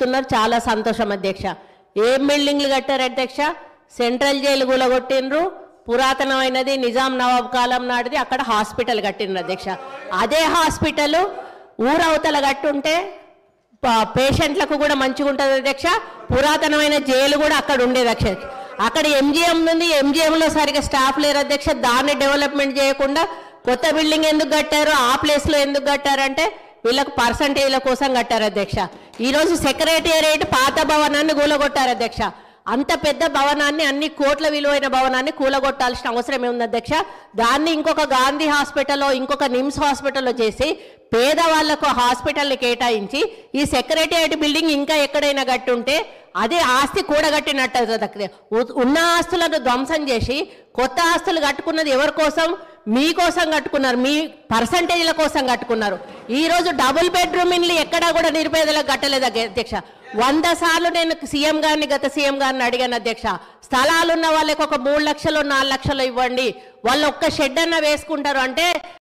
చెప్తున్నారు చాలా సంతోషం అధ్యక్ష ఏం బిల్డింగ్లు కట్టారు అధ్యక్ష సెంట్రల్ జైలు కూలగొట్టిండ్రు పురాతనమైనది నిజాం నవాబ్ కాలం నాటిది అక్కడ హాస్పిటల్ కట్టిండ్రు అధ్యక్ష అదే హాస్పిటల్ ఊరవతల కట్టుంటే ప- పేషెంట్లకు కూడా మంచిగా ఉంటుంది అధ్యక్ష పురాతనమైన జైలు కూడా అక్కడ ఉండేది అధ్యక్ష అక్కడ ఎంజిఎం ఉంది ఎంజిఎం లో సరిగా స్టాఫ్ లేరు అధ్యక్ష దాన్ని డెవలప్మెంట్ చేయకుండా కొత్త బిల్డింగ్ ఎందుకు కట్టారు ఆ ప్లేస్ లో ఎందుకు కట్టారంటే వీళ్ళకు పర్సంటేజ్ల కోసం కట్టారు అధ్యక్ష ఈ రోజు సెక్రటేరియట్ పాత భవనాన్ని కూలగొట్టారు అధ్యక్ష అంత పెద్ద భవనాన్ని అన్ని కోట్ల విలువైన భవనాన్ని కూలగొట్టాల్సిన అవసరం ఏముంది అధ్యక్ష దాన్ని ఇంకొక గాంధీ హాస్పిటల్లో ఇంకొక నిమ్స్ హాస్పిటల్లో చేసి పేదవాళ్లకు హాస్పిటల్ని కేటాయించి ఈ సెక్రటేరియట్ బిల్డింగ్ ఇంకా ఎక్కడైనా కట్టుంటే అదే ఆస్తి కూడగట్టినట్టు అవుతుంది అక్కడ. ఉ- ఉన్న ఆస్తులను ధ్వంసం చేసి కొత్త ఆస్తులు కట్టుకున్నది ఎవరి కోసం మీకోసం కట్టుకున్నారు మీ పర్సంటేజ్ల కోసం కట్టుకున్నారు ఈ రోజు డబుల్ బెడ్రూమ్ ఇల్లు ఎక్కడా కూడా నిరుపేదలకు కట్టలేదు అధ్య- అధ్యక్ష వంద సార్లు నేను సీఎం గారిని గత సీఎం గారిని అడిగాను అధ్యక్ష స్థలాలు ఉన్న వాళ్ళకి ఒక మూడు లక్షలు నాలుగు లక్షలు ఇవ్వండి వాళ్ళు ఒక్క షెడ్ అన్న వేసుకుంటారు అంటే